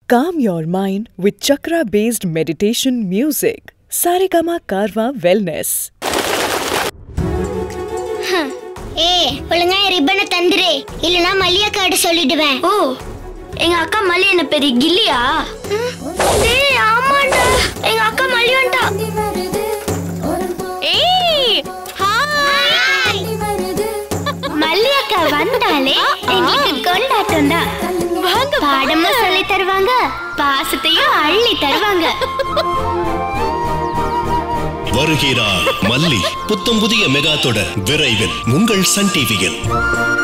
Calm your mind with chakra based meditation music. Saregama Karwa Wellness. ஏ ஒழுங்கா ரிப்பனை தந்துரு இல்லனா மல்லியா card சொல்லிடுவேன் ஓ எங்க அக்கா மல்லி என்ன பெரிய கில்லியா டேய் ஆமாண்டா எங்க அக்கா மல்லி வந்துட்டா ஏய் ஹாய் மல்லி அக்கா வந்தாலே எங்களுக்கு கொண்டாட்டம் தான் வாங்க பாடமும் சொல்லி தருவாங்க பாசத்தையும் அள்ளி தருவாங்க வருகிறார் மல்லி புத்தம் புதிய மெகா தொடர் விரைவில் உங்கள் சன் டிவியில்